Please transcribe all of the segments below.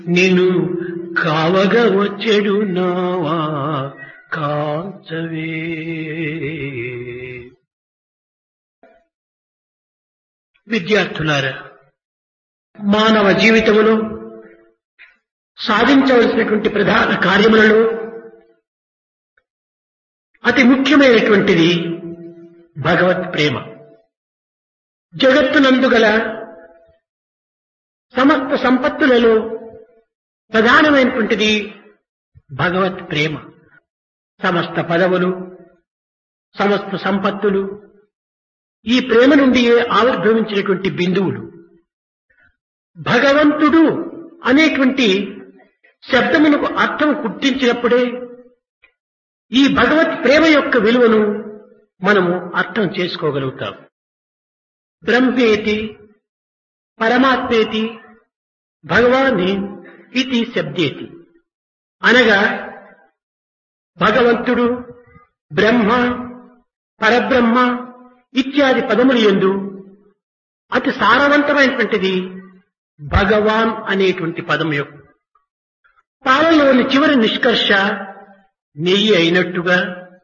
నిన్ను కావగ వచ్చెడు నావా కాంచవే విద్యార్థులారా మానవ జీవితములో సాధించవలసినటువంటి ప్రధాన కార్యములలో అతి ముఖ్యమైనటువంటిది భగవత్ ప్రేమ జగత్తునందు గల సమస్త సంపత్తులలో ప్రధానమైనటువంటిది భగవత్ ప్రేమ సమస్త పదవులు సమస్త సంపత్తులు ఈ ప్రేమ నుండి ఆవిర్భవించినటువంటి బిందువులు భగవంతుడు అనేటువంటి శబ్దమునకు అర్థం గుర్తించినప్పుడే ఈ భగవత్ ప్రేమ యొక్క విలువను మనము అర్థం చేసుకోగలుగుతాం బ్రహ్మేతి పరమాత్మేతి భగవానే ఇది శబ్దేతి అనగా భగవంతుడు బ్రహ్మ పరబ్రహ్మ ఇత్యాది పదములు ఎందు అతి సారవంతమైనటువంటిది భగవాన్ అనేటువంటి పదం యొక్క పాలలోని చివరి నిష్కర్ష నెయ్యి అయినట్టుగా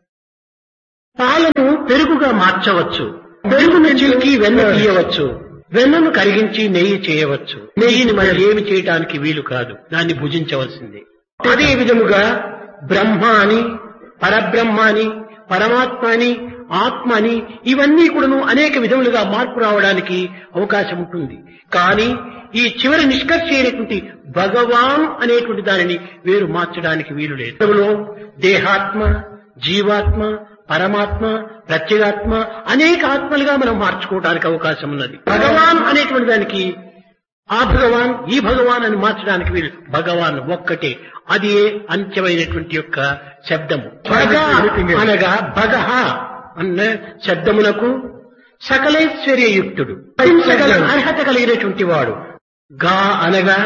పాలను పెరుగుగా మార్చవచ్చు పెరుగును చిలికి వెన్న తీయవచ్చు వెన్నను కరిగించి నెయ్యి చేయవచ్చు నెయ్యిని మనం ఏమి చేయటానికి వీలు కాదు దాన్ని భుజించవలసిందే అదే విధముగా బ్రహ్మ అని పరబ్రహ్మ అని పరమాత్మ అని ఆత్మ అని ఇవన్నీ కూడాను అనేక విధములుగా మార్పు రావడానికి అవకాశం ఉంటుంది కానీ ఈ చివరి నిష్కర్ష అయినటువంటి భగవాన్ అనేటువంటి దానిని వేరు మార్చడానికి వీలు లేదు దేహాత్మ జీవాత్మ పరమాత్మ ప్రత్యేగాత్మ అనేక ఆత్మలుగా మనం మార్చుకోవడానికి అవకాశం ఉన్నది భగవాన్ అనేటువంటి దానికి ఆ భగవాన్ ఈ భగవాన్ అని మార్చడానికి వీలు భగవాన్ ఒక్కటే అది అంత్యమైనటువంటి యొక్క శబ్దము భగ అనగా భగహ అన్న శబ్దమునకు సకలైశ్వర్యయుక్తుడు సకల అర్హత కలిగినటువంటి వాడు గా అనగా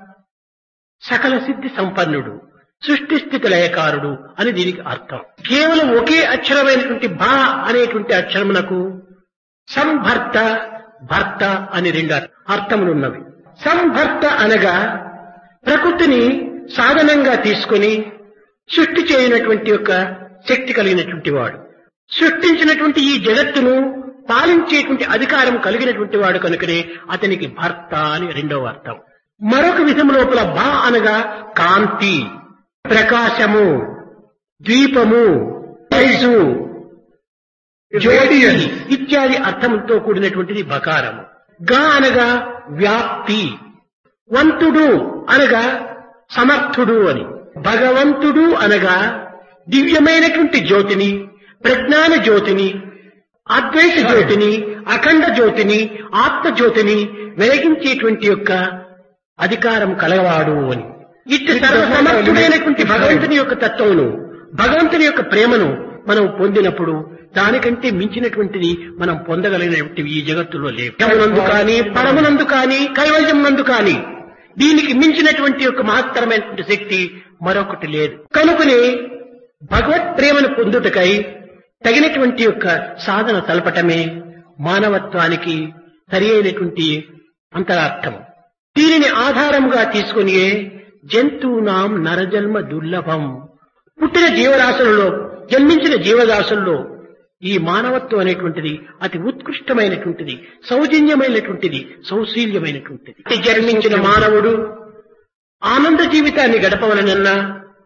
సకల సిద్ధి సంపన్నుడు సృష్టి స్థితి లయకారుడు అని దీనికి అర్థం కేవలం ఒకే అక్షరమైనటువంటి భా అనేటువంటి అక్షరమునకు సంభర్త భర్త అని రెండు అర్థములున్నవి సంభర్త అనగా ప్రకృతిని సాధనంగా తీసుకుని సృష్టి చేయనటువంటి యొక్క శక్తి కలిగినటువంటి వాడు సృష్టించినటువంటి ఈ జగత్తును పాలించేటువంటి అధికారం కలిగినటువంటి వాడు కనుకనే అతనికి భర్త అని రెండవ అర్థం మరొక విధం లోపల బా అనగా కాంతి ప్రకాశము ద్వీపము తైజు జ్యోతి ఇత్యాది అర్థంతో కూడినటువంటిది బకారము గా అనగా వ్యాప్తి వంతుడు అనగా సమర్థుడు అని భగవంతుడు అనగా దివ్యమైనటువంటి జ్యోతిని ప్రజ్ఞాన జ్యోతిని అద్వైత జ్యోతిని అఖండ జ్యోతిని ఆత్మ జ్యోతిని వెలిగించేటువంటి యొక్క అధికారం కలవాడు అని ఇట్టి సర్వసమర్థుడైనటువంటి భగవంతుని యొక్క తత్వమును భగవంతుని యొక్క ప్రేమను మనం పొందినప్పుడు దానికంటే మించినటువంటిది మనం పొందగలిగినటువంటి ఈ జగత్తులో లేవు కానీ పరమునందు కానీ కైవల్యమునందు కానీ దీనికి మించినటువంటి యొక్క మహత్తరమైనటువంటి శక్తి మరొకటి లేదు కనుకనే భగవత్ ప్రేమను పొందుటకై తగినటువంటి యొక్క సాధన తలపటమే మానవత్వానికి సరి అయినటువంటి అంతరార్థం దీనిని ఆధారముగా తీసుకుని జంతువునాం నరజన్మ దుర్లభం పుట్టిన జీవరాశులలో జన్మించిన జీవరాశుల్లో ఈ మానవత్వం అనేటువంటిది అతి ఉత్కృష్టమైనటువంటిది సౌజన్యమైనటువంటిది సౌశీల్యమైనటువంటిది జన్మించిన మానవుడు ఆనంద జీవితాన్ని గడపవలనన్నా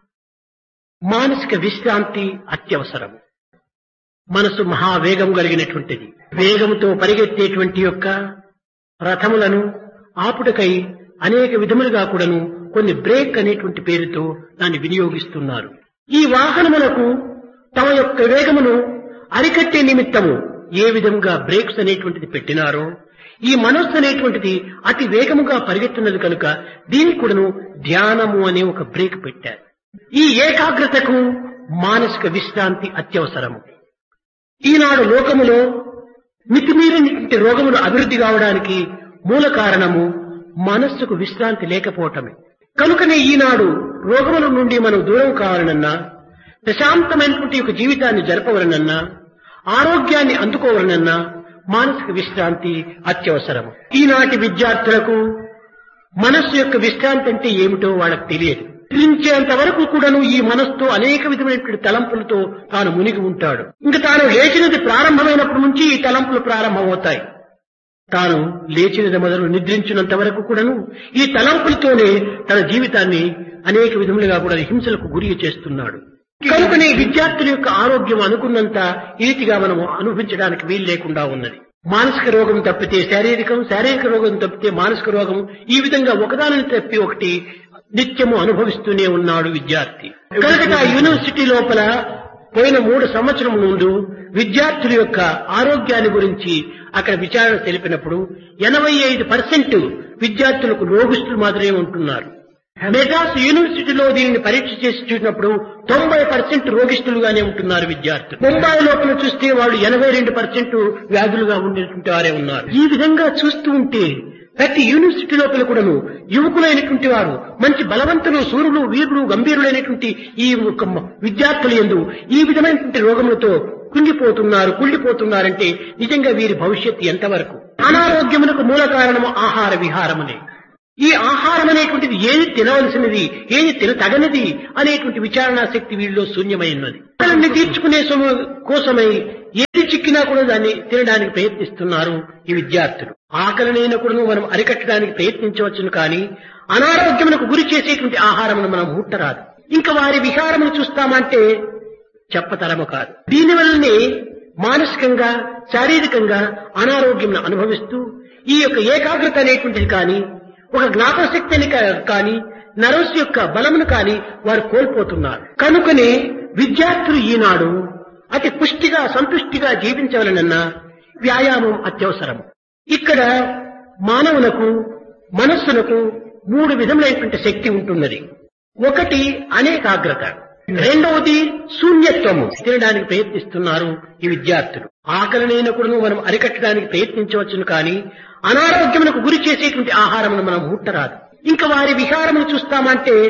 మానసిక విశ్రాంతి అత్యవసరం మనసు మహావేగం కలిగినటువంటిది వేగంతో పరిగెత్తేటువంటి యొక్క రథములను ఆపుటకై అనేక విధములుగా కూడాను కొన్ని బ్రేక్ అనేటువంటి పేరుతో దాన్ని వినియోగిస్తున్నారు ఈ వాహనములకు తమ యొక్క వేగమును అరికట్టే నిమిత్తము ఏ విధంగా బ్రేక్స్ అనేటువంటిది పెట్టినారో ఈ మనస్సు అనేటువంటిది అతి వేగముగా పరిగెత్తున్నది కనుక దీనికి కూడాను ధ్యానము అనే ఒక బ్రేక్ పెట్టారు ఈ ఏకాగ్రతకు మానసిక విశ్రాంతి అత్యవసరము ఈనాడు లోకములో మితిమీరినటువంటి రోగములు అభివృద్ధి కావడానికి మూల కారణము మనస్సుకు విశ్రాంతి లేకపోవటమే కనుకనే ఈనాడు రోగముల నుండి మనం దూరం కావాలనన్నా ప్రశాంతమైనటువంటి ఒక జీవితాన్ని జరపవలనన్నా ఆరోగ్యాన్ని అందుకోవాలనన్నా మానసిక విశ్రాంతి అత్యవసరం ఈనాటి విద్యార్థులకు మనస్సు యొక్క విశ్రాంతి అంటే ఏమిటో వాళ్ళకి తెలియదు నిద్రించేంత వరకు కూడాను ఈ మనస్సుతో అనేక విధమైనటువంటి తలంపులతో తాను మునిగి ఉంటాడు ఇంకా తాను లేచినది ప్రారంభమైనప్పటి నుంచి ఈ తలంపులు ప్రారంభమవుతాయి తాను లేచినది మొదలు నిద్రించినంత వరకు కూడాను ఈ తలంపులతోనే తన జీవితాన్ని అనేక విధములుగా కూడా హింసలకు గురి చేస్తున్నాడు కనుకనే విద్యార్థుల యొక్క ఆరోగ్యం అనుకున్నంత రీతిగా మనము అనుభవించడానికి వీలు లేకుండా ఉన్నది మానసిక రోగం తప్పితే శారీరకం శారీరక రోగం తప్పితే మానసిక రోగం ఈ విధంగా ఒకదానిని తప్పి ఒకటి నిత్యము అనుభవిస్తూనే ఉన్నాడు విద్యార్థి కనుక ఆ యూనివర్సిటీ లోపల పోయిన మూడు సంవత్సరం ముందు విద్యార్థుల యొక్క ఆరోగ్యాన్ని గురించి అక్కడ విచారణ తెలిపినప్పుడు ఎనభై ఐదు పర్సెంట్ విద్యార్థులకు రోగిస్తులు మాత్రమే ఉంటున్నారు మెడ్రాస్ యూనివర్సిటీలో దీనిని పరీక్ష చేసి చూసినప్పుడు తొంభై పర్సెంట్ రోగిస్తులుగానే ఉంటున్నారు విద్యార్థులు ముంబై లోపల చూస్తే వాళ్ళు ఎనభై రెండు పర్సెంట్ వ్యాధులుగా ఉండేటువంటి వారే ఉన్నారు ఈ విధంగా చూస్తూ ఉంటే ప్రతి యూనివర్సిటీ లోపల కూడాను యువకులైనటువంటి వారు మంచి బలవంతులు సూర్యులు వీరులు గంభీరులైనటువంటి ఈ ఒక విద్యార్థులు ఎందు ఈ విధమైనటువంటి రోగములతో కుంగిపోతున్నారు కుళ్ళిపోతున్నారంటే నిజంగా వీరి భవిష్యత్తు ఎంతవరకు అనారోగ్యమునకు మూల కారణము ఆహార విహారమునే ఈ ఆహారం అనేటువంటిది ఏది తినవలసినది ఏది తిన తగనిది అనేటువంటి విచారణా శక్తి వీళ్ళలో శూన్యమైనది ఆకలిని తీర్చుకునే సొమ్ము కోసమై ఏది చిక్కినా కూడా దాన్ని తినడానికి ప్రయత్నిస్తున్నారు ఈ విద్యార్థులు ఆకలినైనా కూడా మనం అరికట్టడానికి ప్రయత్నించవచ్చును కానీ అనారోగ్యమునకు గురి చేసేటువంటి ఆహారమును మనం ముట్టరాదు ఇంకా వారి విహారమును చూస్తామంటే చెప్పతరము కాదు దీనివల్లనే మానసికంగా శారీరకంగా అనారోగ్యం అనుభవిస్తూ ఈ యొక్క ఏకాగ్రత అనేటువంటిది కానీ ఒక జ్ఞాపశక్తిని కానీ నరస్ యొక్క బలమును కానీ వారు కోల్పోతున్నారు కనుకనే విద్యార్థులు ఈనాడు అతి పుష్టిగా సంతుష్టిగా జీవించవలనన్నా వ్యాయామం అత్యవసరం ఇక్కడ మానవులకు మనస్సునకు మూడు విధములైనటువంటి శక్తి ఉంటున్నది ఒకటి అనేకాగ్రత రెండవది శూన్యత్వము తినడానికి ప్రయత్నిస్తున్నారు ఈ విద్యార్థులు ఆకలినైనా కూడా మనం అరికట్టడానికి ప్రయత్నించవచ్చును కానీ అనారోగ్యమునకు గురి చేసేటువంటి ఆహారమును మనం ముట్టరాదు ఇంకా వారి విహారమును చూస్తామంటే